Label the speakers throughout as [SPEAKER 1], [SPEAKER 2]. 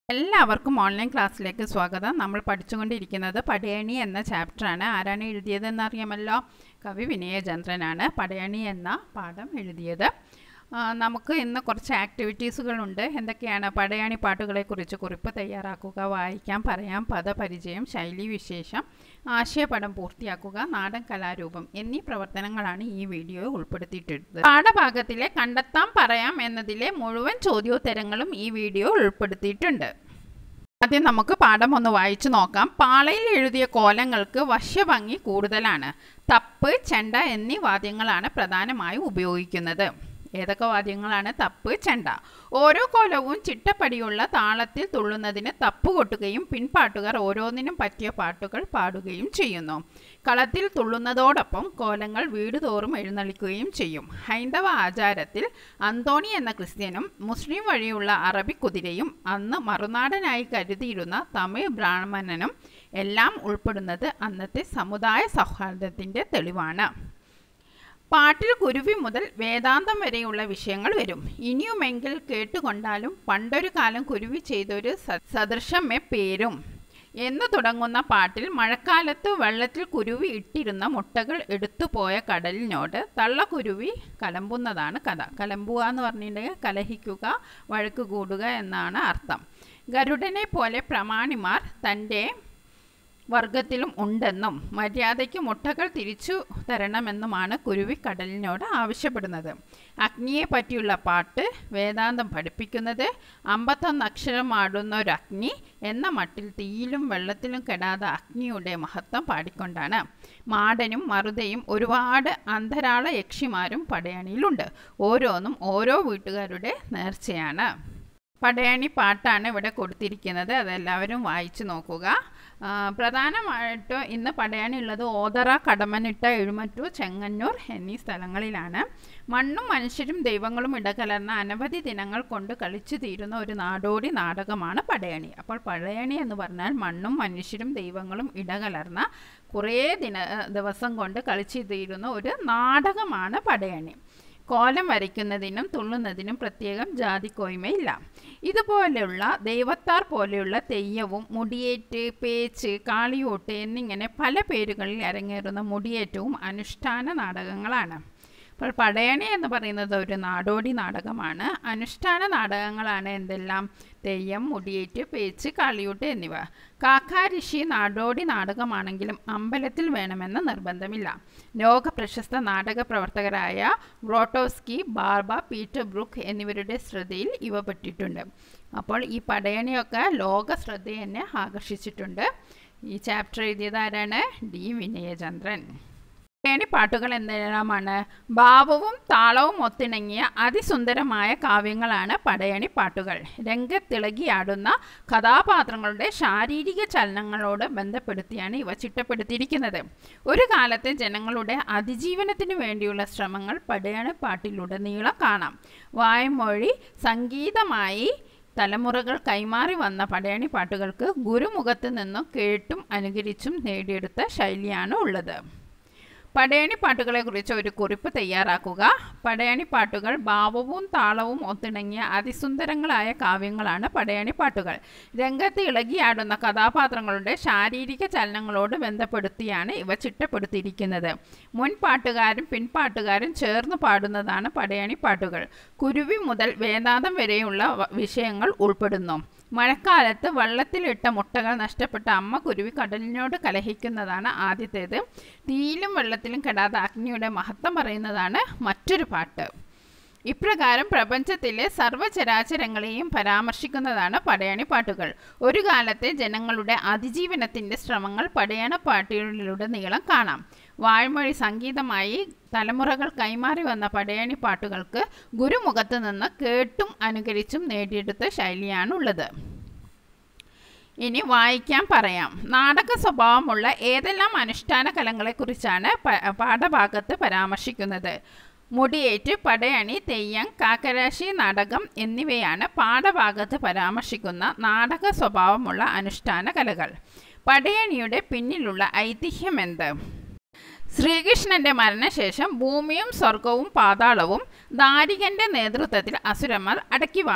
[SPEAKER 1] എല്ലാവർക്കും ഓൺലൈൻ ക്ലാസ്സിലേക്ക് സ്വാഗതം നമ്മൾ പഠിച്ചുകൊണ്ടിരിക്കുന്നത് പടയണി എന്ന ചാപ്റ്ററാണ് ആരാണ് എഴുതിയതെന്ന് അറിയാമല്ലോ കവി വിനയചന്ദ്രനാണ് പടയണി എന്ന പാഠം എഴുതിയത് ആ, നമുക്ക് ഇന്ന് കുറച്ച് ആക്ടിവിറ്റീസുകളുണ്ട് എന്തൊക്കെയാണ് പടയണി പാട്ടുകളെക്കുറിച്ച് കുറിപ്പ് തയ്യാറാക്കുക വായിക്കാം പറയാം പദപരിചയം ശൈലി വിശേഷം ആശയപടം പൂർത്തിയാക്കുക നാടൻ കലാരൂപം എന്നീ പ്രവർത്തനങ്ങളാണ് ഈ വീഡിയോയിൽ ഉൾപ്പെടുത്തിയിട്ടുള്ളത് പാഠഭാഗത്തിലെ കണ്ടെത്താം പറയാം എന്നതിലെ മുഴുവൻ ചോദ്യോത്തരങ്ങളും ഈ വീഡിയോ ഉൾപ്പെടുത്തിയിട്ടുണ്ട് ആദ്യം നമുക്ക് പാഠം ഒന്ന് വായിച്ചു നോക്കാം പാളയിൽ എഴുതിയ കോലങ്ങൾക്ക് വശ്യഭംഗി കൂടുതലാണ് തപ്പ് ചെണ്ട എന്നീ വാദ്യങ്ങളാണ് പ്രധാനമായും ഉപയോഗിക്കുന്നത് ഏതൊക്കെ വാദ്യങ്ങളാണ് തപ്പ് ചെണ്ട ഓരോ കോലവും ചിട്ടപ്പടിയുള്ള താളത്തിൽ തുള്ളുന്നതിന് തപ്പ് കൊട്ടുകയും പിൻപാട്ടുകാർ ഓരോന്നിനും പറ്റിയ പാട്ടുകൾ പാടുകയും ചെയ്യുന്നു കളത്തിൽ തുള്ളുന്നതോടൊപ്പം കോലങ്ങൾ വീട് തോറും എഴുന്നള്ളിക്കുകയും ചെയ്യും ഹൈന്ദവ ആചാരത്തിൽ അന്തോണി എന്ന ക്രിസ്ത്യനും മുസ്ലിം വഴിയുള്ള അറബി കുതിരയും അന്ന് മറുനാടനായി കരുതിയിരുന്ന തമിഴ് ബ്രാഹ്മണനും എല്ലാം ഉൾപ്പെടുന്നത് അന്നത്തെ സമുദായ സൗഹാർദ്ദത്തിൻ്റെ തെളിവാണ് പാട്ടിൽ കുരുവി മുതൽ വേദാന്തം വരെയുള്ള വിഷയങ്ങൾ വരും ഇനിയുമെങ്കിൽ കേട്ടുകൊണ്ടാലും പണ്ടൊരു കാലം കുരുവി ചെയ്തൊരു സ- സദൃശമേ പേരും എന്ന് തുടങ്ങുന്ന പാട്ടിൽ മഴക്കാലത്ത് വെള്ളത്തിൽ കുരുവി ഇട്ടിരുന്ന മുട്ടകൾ എടുത്തുപോയ കടലിനോട് തള്ളക്കുരുവി കലമ്പുന്നതാണ് കഥ കലമ്പുക എന്ന് പറഞ്ഞിട്ടുണ്ടെങ്കിൽ കലഹിക്കുക വഴക്ക് കൂടുക എന്നാണ് അർത്ഥം ഗരുഡനെ പോലെ പ്രമാണിമാർ തൻ്റെ വർഗത്തിലും ഉണ്ടെന്നും മര്യാദയ്ക്ക് മുട്ടകൾ തിരിച്ചു തരണമെന്നുമാണ് കുരുവി കടലിനോട് ആവശ്യപ്പെടുന്നത് അഗ്നിയെ പറ്റിയുള്ള പാട്ട് വേദാന്തം പഠിപ്പിക്കുന്നത് അമ്പത്തൊന്ന് അക്ഷരമാടുന്ന ഒരു അഗ്നി എന്ന മട്ടിൽ തീയിലും വെള്ളത്തിലും കെടാതെ അഗ്നിയുടെ മഹത്വം പാടിക്കൊണ്ടാണ് മാടനും മറുതയും ഒരുപാട് അന്തരാള യക്ഷിമാരും പടയണിയിലുണ്ട് ഓരോന്നും ഓരോ വീട്ടുകാരുടെ നേർച്ചയാണ് പടയണി പാട്ടാണ് ഇവിടെ കൊടുത്തിരിക്കുന്നത് അതെല്ലാവരും വായിച്ചു നോക്കുക ആ, പ്രധാനമായിട്ടും ഇന്ന് പടയണി ഉള്ളത് ഓതറ കടമനിട്ട എഴുമറ്റൂർ ചെങ്ങന്നൂർ എന്നീ സ്ഥലങ്ങളിലാണ് മണ്ണും മനുഷ്യരും ദൈവങ്ങളും ഇടകലർന്ന അനവധി ദിനങ്ങൾ കൊണ്ട് കളിച്ചു തീരുന്ന ഒരു നാടോടി നാടകമാണ് പടയണി അപ്പോൾ പടയണി എന്ന് പറഞ്ഞാൽ മണ്ണും മനുഷ്യരും ദൈവങ്ങളും ഇടകലർന്ന കുറേ ദിന ദിവസം കൊണ്ട് കളിച്ചു തീരുന്ന ഒരു നാടകമാണ് പടയണി കോലം വരയ്ക്കുന്നതിനും തുള്ളുന്നതിനും പ്രത്യേകം ജാതിക്കോയ്മയില്ല ഇതുപോലെയുള്ള ദൈവത്താർ പോലെയുള്ള തെയ്യവും മുടിയേറ്റ് പേച്ച് കാളിയോട്ട് എന്നിങ്ങനെ പല പേരുകളിൽ അരങ്ങേറുന്ന മുടിയേറ്റവും അനുഷ്ഠാന നാടകങ്ങളാണ് അപ്പോൾ പടയണി എന്ന് പറയുന്നത് ഒരു നാടോടി നാടകമാണ് അനുഷ്ഠാന നാടകങ്ങളാണ് എന്തെല്ലാം തെയ്യം മുടിയേറ്റ് പേച്ച് കാളിയൂട്ട് എന്നിവ കാക്കാരിഷി നാടോടി നാടകമാണെങ്കിലും അമ്പലത്തിൽ വേണമെന്ന് നിർബന്ധമില്ല ലോക പ്രശസ്ത നാടക പ്രവർത്തകരായ ഗ്രോട്ടോസ്കി ബാർബ പീറ്റർ ബ്രൂക്ക് എന്നിവരുടെ ശ്രദ്ധയിൽ ഇവ പെട്ടിട്ടുണ്ട് അപ്പോൾ ഈ പടയണിയൊക്കെ ലോക ശ്രദ്ധ എന്നെ ആകർഷിച്ചിട്ടുണ്ട് ഈ ചാപ്റ്റർ എഴുതിയത് ആരാണ് ഡി വിനയചന്ദ്രൻ പടയണി പാട്ടുകൾ എന്തെല്ലാമാണ് ഭാവവും താളവും ഒത്തിണങ്ങിയ അതിസുന്ദരമായ കാവ്യങ്ങളാണ് പടയണി പാട്ടുകൾ രംഗത്തിളകിയാടുന്ന കഥാപാത്രങ്ങളുടെ ശാരീരിക ചലനങ്ങളോട് ബന്ധപ്പെടുത്തിയാണ് ഇവ ചിട്ടപ്പെടുത്തിയിരിക്കുന്നത് ഒരു കാലത്തെ ജനങ്ങളുടെ അതിജീവനത്തിന് വേണ്ടിയുള്ള ശ്രമങ്ങൾ പടയണി പാട്ടിലുടനീളം കാണാം വായ്മൊഴി സംഗീതമായി തലമുറകൾ കൈമാറി വന്ന പടയണി പാട്ടുകൾക്ക് ഗുരുമുഖത്ത് നിന്നും കേട്ടും അനുകരിച്ചും നേടിയെടുത്ത ശൈലിയാണ് ഉള്ളത് പടയണി പാട്ടുകളെക്കുറിച്ച് ഒരു കുറിപ്പ് തയ്യാറാക്കുക പടയണി പാട്ടുകൾ ഭാവവും താളവും ഒത്തിണങ്ങിയ അതിസുന്ദരങ്ങളായ കാവ്യങ്ങളാണ് പടയണി പാട്ടുകൾ രംഗത്ത് ഇളകിയാടുന്ന കഥാപാത്രങ്ങളുടെ ശാരീരിക ചലനങ്ങളോട് ബന്ധപ്പെടുത്തിയാണ് ഇവ ചിട്ടപ്പെടുത്തിയിരിക്കുന്നത് മുൻ പാട്ടുകാരും പിൻപാട്ടുകാരും ചേർന്ന് പാടുന്നതാണ് പടയണി പാട്ടുകൾ കുരുവി മുതൽ വേദാന്തം വരെയുള്ള വ- വിഷയങ്ങൾ ഉൾപ്പെടുന്നു മഴക്കാലത്ത് വെള്ളത്തിലിട്ട മുട്ടകൾ നഷ്ടപ്പെട്ട അമ്മ കുരുവി കടലിനോട് കലഹിക്കുന്നതാണ് ആദ്യത്തേത് തീയിലും വെള്ളത്തിലും കെടാതെ അഗ്നിയുടെ മഹത്വം പറയുന്നതാണ് മറ്റൊരു പാട്ട് ഇപ്രകാരം പ്രപഞ്ചത്തിലെ സർവ്വചരാചരങ്ങളെയും പരാമർശിക്കുന്നതാണ് പടയണി പാട്ടുകൾ ഒരു കാലത്തെ ജനങ്ങളുടെ അതിജീവനത്തിൻ്റെ ശ്രമങ്ങൾ പടയണ പാട്ടുകളിലൂടെ നീളം കാണാം വായ്മൊഴി സംഗീതമായി തലമുറകൾ കൈമാറി വന്ന പടയണി പാട്ടുകൾക്ക് ഗുരുമുഖത്ത് നിന്ന് കേട്ടും അനുകരിച്ചും നേടിയെടുത്ത ശൈലിയാണുള്ളത് ഇനി വായിക്കാൻ പറയാം നാടക സ്വഭാവമുള്ള ഏതെല്ലാം അനുഷ്ഠാന കലങ്ങളെക്കുറിച്ചാണ് പ- പാഠഭാഗത്ത് പരാമർശിക്കുന്നത് മുടിയേറ്റ് പടയണി തെയ്യം കാക്കരാശി നാടകം എന്നിവയാണ് പാഠഭാഗത്ത് പരാമർശിക്കുന്ന നാടക സ്വഭാവമുള്ള അനുഷ്ഠാന കലകൾ പടയണിയുടെ പിന്നിലുള്ള ഐതിഹ്യം എന്ത് ശ്രീകൃഷ്ണന്റെ മരണശേഷം ഭൂമിയും സ്വർഗവും പാതാളവും ദാരികന്റെ നേതൃത്വത്തിൽ അസുരന്മാർ അടക്കി വാണു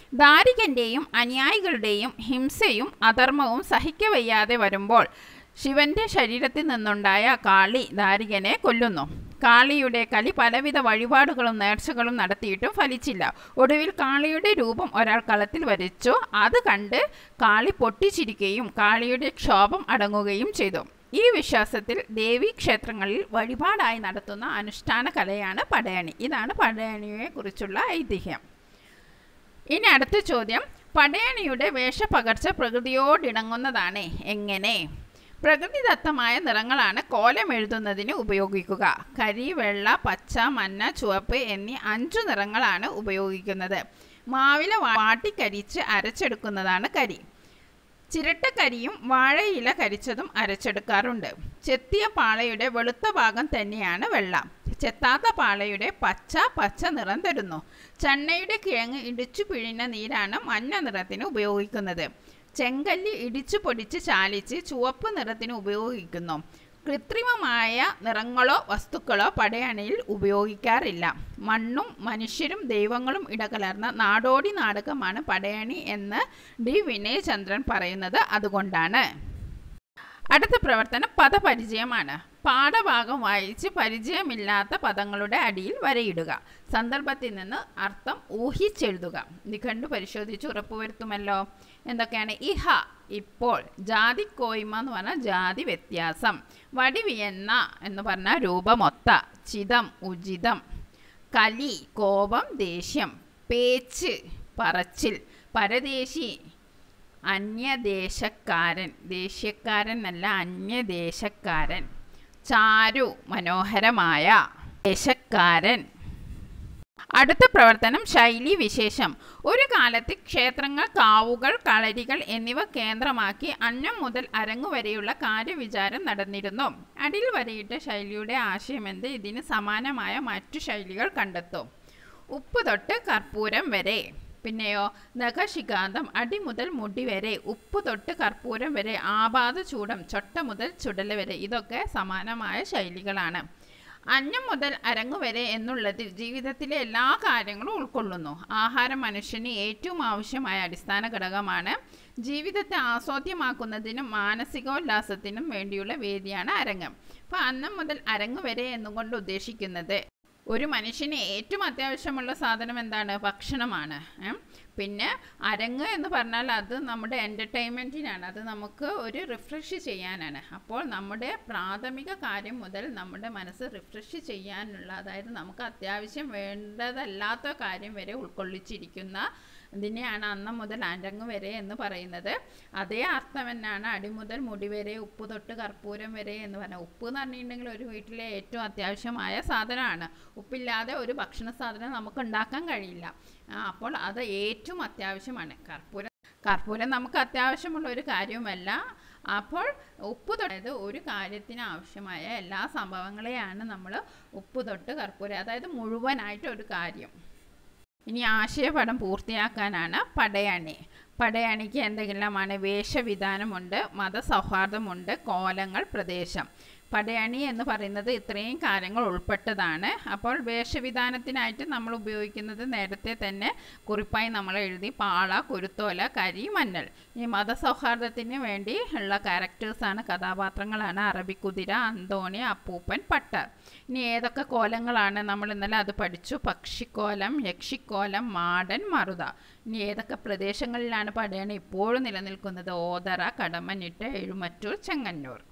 [SPEAKER 1] ദാരികന്റെയും അനുയായികളുടെയും ഹിംസയും അധർമ്മവും സഹിക്കവയ്യാതെ വരുമ്പോൾ ശിവന്റെ ശരീരത്തിൽ നിന്നുണ്ടായ കാളി ദാരികനെ കൊല്ലുന്നു കാളിയുടെ കലി പലവിധ വഴിപാടുകളും നേർച്ചകളും നടത്തിയിട്ടും ഫലിച്ചില്ല ഒടുവിൽ കാളിയുടെ രൂപം ഒരാൾ കളത്തിൽ വരച്ചു അത് കണ്ട് കാളി പൊട്ടിച്ചിരിക്കുകയും കാളിയുടെ ക്ഷോഭം അടങ്ങുകയും ചെയ്തു ഈ വിശ്വാസത്തിൽ ദേവീ ക്ഷേത്രങ്ങളിൽ വഴിപാടായി നടത്തുന്ന അനുഷ്ഠാന കലയാണ് പടയണി ഇതാണ് പടയണിയെ കുറിച്ചുള്ള ഐതിഹ്യം ഇനി അടുത്ത ചോദ്യം പടയണിയുടെ വേഷപകർച്ച പ്രകൃതിയോടിണങ്ങുന്നതാണ് എങ്ങനെ പ്രകൃതിദത്തമായ നിറങ്ങളാണ് കോലം എഴുതുന്നതിന് ഉപയോഗിക്കുക കരി വെള്ള പച്ച മഞ്ഞ ചുവപ്പ് എന്നീ അഞ്ചു നിറങ്ങളാണ് ഉപയോഗിക്കുന്നത് മാവില വാട്ടിക്കരിച്ച് അരച്ചെടുക്കുന്നതാണ് കരി ചിരട്ടക്കരിയും വാഴയില കരിച്ചതും അരച്ചെടുക്കാറുണ്ട് ചെത്തിയ പാളയുടെ വെളുത്ത ഭാഗം തന്നെയാണ് വെള്ള ചെത്താത്ത പാളയുടെ പച്ച പച്ച നിറം തരുന്നു ചണ്ണയുടെ കിഴങ്ങ് ഇടിച്ചു പിഴിഞ്ഞ നീരാണ് മഞ്ഞ നിറത്തിന് ഉപയോഗിക്കുന്നത് ചെങ്കല്ല് ഇടിച്ചു പൊടിച്ച് ചാലിച്ച് ചുവപ്പ് നിറത്തിന് ഉപയോഗിക്കുന്നു കൃത്രിമമായ നിറങ്ങളോ വസ്തുക്കളോ പടയണിയിൽ ഉപയോഗിക്കാറില്ല മണ്ണും മനുഷ്യരും ദൈവങ്ങളും ഇടകലർന്ന നാടോടി നാടകമാണ് പടയണി എന്ന് ഡി വിനയചന്ദ്രൻ പറയുന്നത് അതുകൊണ്ടാണ് അടുത്ത പ്രവർത്തനം പദപരിചയമാണ് പാഠഭാഗം വായിച്ച് പരിചയമില്ലാത്ത പദങ്ങളുടെ അടിയിൽ വരയിടുക സന്ദർഭത്തിൽ നിന്ന് അർത്ഥം ഊഹിച്ചെഴുതുക നിഘണ്ടു പരിശോധിച്ച് ഉറപ്പുവരുത്തുമല്ലോ എന്തൊക്കെയാണ് ഇഹ ഇപ്പോൾ ജാതി കോയ്മ എന്ന് പറഞ്ഞാൽ ജാതി വ്യത്യാസം വടിവിയന്ന എന്ന് പറഞ്ഞാൽ രൂപമൊത്ത ചിതം ഉചിതം കലി കോപം ദേഷ്യം പേച്ച് പറച്ചിൽ പരദേശി അന്യദേശക്കാരൻ ദേശീയക്കാരൻ അല്ല അന്യദേശക്കാരൻ ചാരു മനോഹരമായ ദേശക്കാരൻ അടുത്ത പ്രവർത്തനം ശൈലി വിശേഷം ഒരു കാലത്ത് ക്ഷേത്രങ്ങൾ കാവുകൾ കളരികൾ എന്നിവ കേന്ദ്രമാക്കി അന്നം മുതൽ അരങ്ങു വരെയുള്ള കാര്യവിചാരം നടന്നിരുന്നു അടിയിൽ വരയിട്ട ശൈലിയുടെ ആശയമെന്ത് ഇതിന് സമാനമായ മറ്റു ശൈലികൾ കണ്ടെത്തും ഉപ്പ് തൊട്ട് കർപ്പൂരം വരെ പിന്നെയോ നഖശികാന്തം അടി മുതൽ മുടി വരെ ഉപ്പ് തൊട്ട് കർപ്പൂരം വരെ ആപാത ചൂടം ചൊട്ട മുതൽ ചുടല വരെ ഇതൊക്കെ സമാനമായ ശൈലികളാണ് അന്നം മുതൽ അരങ്ങു വരെ എന്നുള്ളതിൽ ജീവിതത്തിലെ എല്ലാ കാര്യങ്ങളും ഉൾക്കൊള്ളുന്നു ആഹാരം മനുഷ്യന് ഏറ്റവും ആവശ്യമായ അടിസ്ഥാന ഘടകമാണ് ജീവിതത്തെ ആസ്വാദ്യമാക്കുന്നതിനും മാനസികോല്ലാസത്തിനും വേണ്ടിയുള്ള വേദിയാണ് അരങ്ങം അപ്പോൾ അന്നം മുതൽ അരങ്ങ് വരെ എന്നുകൊണ്ട് ഉദ്ദേശിക്കുന്നത് ഒരു മനുഷ്യന് ഏറ്റവും അത്യാവശ്യമുള്ള സാധനം എന്താണ് ഭക്ഷണമാണ് ഏ? പിന്നെ അരങ്ങ് എന്ന് പറഞ്ഞാൽ അത് നമ്മുടെ എൻ്റർടൈൻമെൻറ്റിനാണ് അത് നമുക്ക് ഒരു റിഫ്രഷ് ചെയ്യാനാണ് അപ്പോൾ നമ്മുടെ പ്രാഥമിക കാര്യം മുതൽ നമ്മുടെ മനസ്സ് റിഫ്രഷ് ചെയ്യാനുള്ള അതായത് നമുക്ക് അത്യാവശ്യം വേണ്ടതല്ലാത്ത കാര്യം വരെ ഉൾക്കൊള്ളിച്ചിരിക്കുന്ന ഇതിനെയാണ് അന്നം മുതൽ അരങ്ങ് വരെ എന്ന് പറയുന്നത് അതേ അർത്ഥം തന്നെയാണ് അടി മുതൽ മുടി വരെ ഉപ്പ് തൊട്ട് കർപ്പൂരം വരെ എന്ന് പറഞ്ഞാൽ ഉപ്പ് എന്ന് പറഞ്ഞിട്ടുണ്ടെങ്കിൽ ഒരു വീട്ടിലെ ഏറ്റവും അത്യാവശ്യമായ സാധനമാണ് ഉപ്പില്ലാതെ ഒരു ഭക്ഷണ സാധനം നമുക്ക് ഉണ്ടാക്കാൻ കഴിയില്ല ആ, അപ്പോൾ അത് ഏറ്റവും അത്യാവശ്യമാണ് കർപ്പൂരം കർപ്പൂരം നമുക്ക് അത്യാവശ്യമുള്ള ഒരു കാര്യവുമല്ല അപ്പോൾ ഉപ്പ് തൊട്ട് ഒരു കാര്യത്തിന് ആവശ്യമായ എല്ലാ സംഭവങ്ങളെയാണ് നമ്മൾ ഉപ്പ് തൊട്ട് കർപ്പൂരം അതായത് മുഴുവനായിട്ട് ഒരു കാര്യം ഇനി ആശയപടം പൂർത്തിയാക്കാനാണ് പടയണി പടയണിക്ക് എന്തെല്ലാമാണ് വേഷവിധാനമുണ്ട് മതസൗഹാർദ്ദമുണ്ട് കോലങ്ങൾ പ്രദേശം പടയണി എന്ന് പറയുന്നത് ഇത്രയും കാര്യങ്ങൾ ഉൾപ്പെട്ടതാണ് അപ്പോൾ വേഷവിധാനത്തിനായിട്ട് നമ്മൾ ഉപയോഗിക്കുന്നത് നേരത്തെ തന്നെ കുറിപ്പായി നമ്മൾ എഴുതി പാള കുരുത്തോല കരി മഞ്ഞൾ ഈ മതസൗഹാർദ്ദത്തിന് വേണ്ടി ഉള്ള ക്യാരക്ടേഴ്സാണ് കഥാപാത്രങ്ങളാണ് അറബിക്കുതിര അന്തോണി അപ്പൂപ്പൻ പട്ടർ ഇനി ഏതൊക്കെ കോലങ്ങളാണ് നമ്മൾ ഇന്നലെ അത് പഠിച്ചു പക്ഷിക്കോലം യക്ഷിക്കോലം മാടൻ മറുത ഇനി ഏതൊക്കെ പ്രദേശങ്ങളിലാണ് പടയണി ഇപ്പോഴും നിലനിൽക്കുന്നത് ഓതറ കടമനിട്ട് എഴുമറ്റൂർ ചെങ്ങന്നൂർ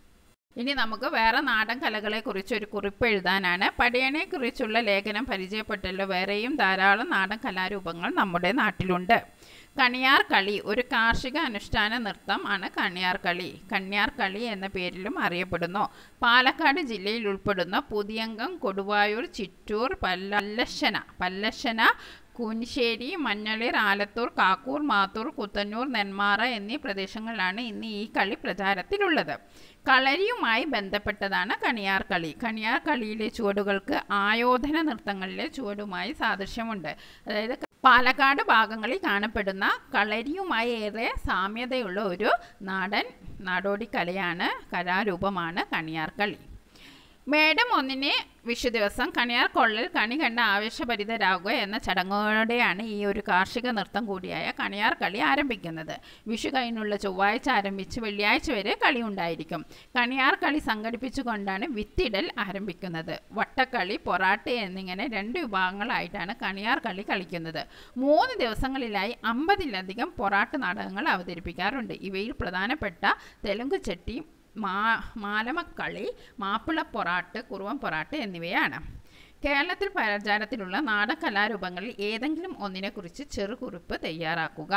[SPEAKER 1] ഇനി നമുക്ക് വേറെ നാടൻ കലകളെക്കുറിച്ച് ഒരു കുറിപ്പ് എഴുതാനാണ് പടയണിയെക്കുറിച്ചുള്ള ലേഖനം പരിചയപ്പെട്ടല്ലോ വേറെയും ധാരാളം നാടൻ കലാരൂപങ്ങൾ നമ്മുടെ നാട്ടിലുണ്ട് കണിയാർ കളി ഒരു കാർഷിക അനുഷ്ഠാന നൃത്തം ആണ് കണിയാർ കളി കണ്യാർ കളി എന്ന പേരിലും അറിയപ്പെടുന്നു പാലക്കാട് ജില്ലയിൽ ഉൾപ്പെടുന്ന പുതിയങ്കം കൊടുവായൂർ ചിറ്റൂർ പല്ലശന പല്ലശന കൂനിശ്ശേരി മഞ്ഞളിർ ആലത്തൂർ കാക്കൂർ മാത്തൂർ കുത്തന്നൂർ നെന്മാറ എന്നീ പ്രദേശങ്ങളിലാണ് ഇന്ന് ഈ കളി പ്രചാരത്തിലുള്ളത് കളരിയുമായി ബന്ധപ്പെട്ടതാണ് കണിയാർ കളി കണിയാർ കളിയിലെ ചുവടുകൾക്ക് ആയോധന നൃത്തങ്ങളിലെ ചുവടുമായി സാദൃശ്യമുണ്ട് അതായത് പാലക്കാട് ഭാഗങ്ങളിൽ കാണപ്പെടുന്ന കളരിയുമായി ഏറെ സാമ്യതയുള്ള ഒരു നാടൻ നാടോടി കലയാണ് കലാരൂപമാണ് കണിയാർ കളി മേടം ഒന്നിന് വിഷു ദിവസം കണിയാർ കൊള്ളൽ കണി കണ്ട ആവേശഭരിതരാകുക എന്ന ചടങ്ങോടെയാണ് ഈ ഒരു കാർഷിക നൃത്തം കൂടിയായ കണിയാർ കളി ആരംഭിക്കുന്നത് വിഷു കഴിഞ്ഞുള്ള ചൊവ്വാഴ്ച ആരംഭിച്ച് വെള്ളിയാഴ്ച വരെ കളി ഉണ്ടായിരിക്കും കണിയാർ കളി സംഘടിപ്പിച്ചുകൊണ്ടാണ് വിത്തിടൽ ആരംഭിക്കുന്നത് വട്ടക്കളി പൊറാട്ട് എന്നിങ്ങനെ രണ്ട് വിഭാഗങ്ങളായിട്ടാണ് കണിയാർ കളി കളിക്കുന്നത് മൂന്ന് ദിവസങ്ങളിലായി അമ്പതിലധികം പൊറാട്ട് നാടകങ്ങൾ അവതരിപ്പിക്കാറുണ്ട് ഇവയിൽ പ്രധാനപ്പെട്ട തെലുങ്ക് ചെട്ടി മാ മാലമക്കളി മാപ്പിള പൊറാട്ട് കുറുവൻ പൊറാട്ട് എന്നിവയാണ് കേരളത്തിൽ പ്രചാരത്തിലുള്ള നാടൻ കലാരൂപങ്ങളിൽ ഏതെങ്കിലും ഒന്നിനെക്കുറിച്ച് ചെറുകുറിപ്പ് തയ്യാറാക്കുക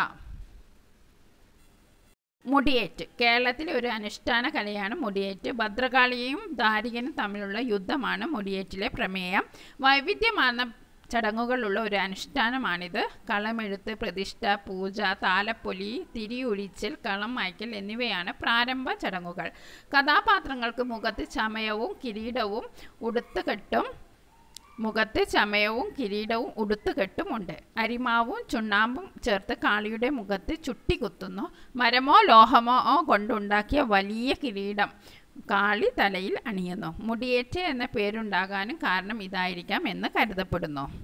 [SPEAKER 1] മുടിയേറ്റ് കേരളത്തിലെ ഒരു അനുഷ്ഠാന കലയാണ് മുടിയേറ്റ് ഭദ്രകാളിയും ദാരികനും തമ്മിലുള്ള യുദ്ധമാണ് മുടിയേറ്റിലെ പ്രമേയം വൈവിധ്യമാർന്ന ചടങ്ങുകളുള്ള ഒരു അനുഷ്ഠാനമാണിത് കളമെഴുത്ത് പ്രതിഷ്ഠ പൂജ താലപ്പൊലി തിരിയൊഴിച്ചൽ കളം മായ്ക്കൽ എന്നിവയാണ് പ്രാരംഭ ചടങ്ങുകൾ കഥാപാത്രങ്ങൾക്ക് മുഖത്ത് ചമയവും കിരീടവും ഉടുത്തുകെട്ടും മുഖത്ത് ചമയവും കിരീടവും ഉടുത്തുകെട്ടുമുണ്ട് അരിമാവും ചുണ്ണാമ്പും ചേർത്ത് കാളിയുടെ മുഖത്ത് ചുട്ടികുത്തുന്നു മരമോ ലോഹമോ കൊണ്ടുണ്ടാക്കിയ വലിയ കിരീടം കാളി തലയിൽ അണിയുന്നു മുടിയേറ്റ് എന്ന പേരുണ്ടാകാനും കാരണം ഇതായിരിക്കാം എന്ന് കരുതപ്പെടുന്നു